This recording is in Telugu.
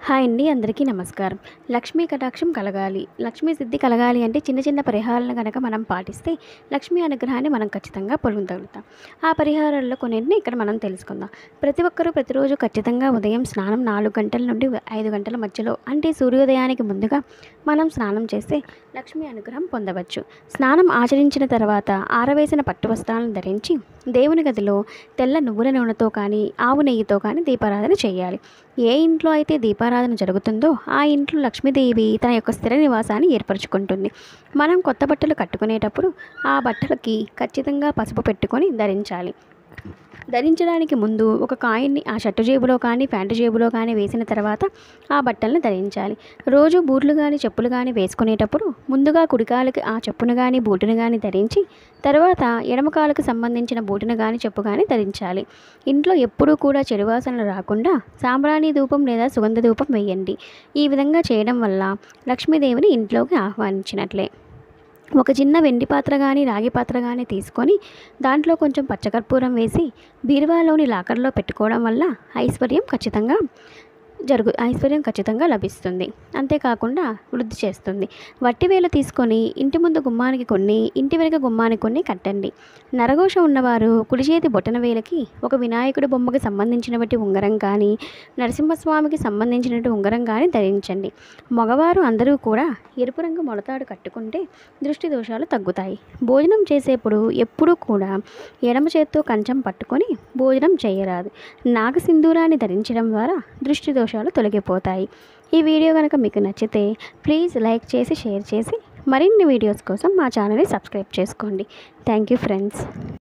హాయ్ అండి అందరికీ నమస్కారం లక్ష్మీ కటాక్షం కలగాలి లక్ష్మీ సిద్ధి కలగాలి అంటే చిన్న చిన్న పరిహారాలను కనుక మనం పాటిస్తే లక్ష్మీ అనుగ్రహాన్ని మనం ఖచ్చితంగా పొందగలుగుతాం ఆ పరిహారాల్లో కొన్నింటిని ఇక్కడ మనం తెలుసుకుందాం ప్రతి ఒక్కరూ ప్రతిరోజు ఖచ్చితంగా ఉదయం స్నానం నాలుగు గంటల నుండి ఐదు గంటల మధ్యలో అంటే సూర్యోదయానికి ముందుగా మనం స్నానం చేస్తే లక్ష్మీ అనుగ్రహం పొందవచ్చు స్నానం ఆచరించిన తర్వాత ఆరవేసిన పట్టు వస్త్రాలను ధరించి దేవుని గదిలో తెల్ల నువ్వుల నూనెతో కానీ ఆవు నెయ్యితో కానీ దీపారాధన చేయాలి ఏ ఇంట్లో అయితే దీపారాధన జరుగుతుందో ఆ ఇంట్లో లక్ష్మీదేవి తన యొక్క స్థిర నివాసాన్ని ఏర్పరచుకుంటుంది మనం కొత్త బట్టలు కట్టుకునేటప్పుడు ఆ బట్టలకి ఖచ్చితంగా పసుపు పెట్టుకొని ధరించాలి ధరించడానికి ముందు ఒక కాయిన్ని ఆ షర్టు జేబులో కానీ ప్యాంటు జేబులో కానీ వేసిన తర్వాత ఆ బట్టలను ధరించాలి రోజు బూట్లు కానీ చెప్పులు కానీ వేసుకునేటప్పుడు ముందుగా కుడికాలకి ఆ చెప్పును కానీ బూటును కానీ ధరించి తర్వాత ఎడమకాలకు సంబంధించిన బూటును కానీ చెప్పు కానీ ధరించాలి ఇంట్లో ఎప్పుడూ కూడా చెడు వాసనలు రాకుండా సాంబ్రాణి ధూపం లేదా సుగంధ ధూపం వేయండి ఈ విధంగా చేయడం వల్ల లక్ష్మీదేవిని ఇంట్లోకి ఆహ్వానించినట్లే ఒక చిన్న వెండి పాత్ర కానీ రాగి పాత్ర కానీ తీసుకొని దాంట్లో కొంచెం పచ్చకర్పూరం వేసి బీరువాలోని లాకర్లో పెట్టుకోవడం వల్ల ఐశ్వర్యం ఖచ్చితంగా జరుగు ఐశ్వర్యం ఖచ్చితంగా లభిస్తుంది అంతేకాకుండా వృద్ధి చేస్తుంది వట్టి వేల తీసుకొని ఇంటి ముందు గుమ్మానికి కొన్ని ఇంటి వెనుక గుమ్మానికి కొన్ని కట్టండి నరఘోష ఉన్నవారు కుడి చేతి బొటన వేలకి ఒక వినాయకుడి బొమ్మకి సంబంధించినటువంటి ఉంగరం కానీ నరసింహస్వామికి సంబంధించినటువంటి ఉంగరం కానీ ధరించండి మగవారు అందరూ కూడా ఎరుపు రంగు మొలతాడు కట్టుకుంటే దృష్టి దోషాలు తగ్గుతాయి భోజనం చేసేప్పుడు ఎప్పుడూ కూడా ఎడమ చేత్తో కంచం పట్టుకొని భోజనం చేయరాదు నాగసింధూరాన్ని ధరించడం ద్వారా దృష్టి దోషాలు తొలగిపోతాయి ఈ వీడియో కనుక మీకు నచ్చితే ప్లీజ్ లైక్ చేసి షేర్ చేసి మరిన్ని వీడియోస్ కోసం మా ఛానల్ని సబ్స్క్రైబ్ చేసుకోండి థ్యాంక్ యూ ఫ్రెండ్స్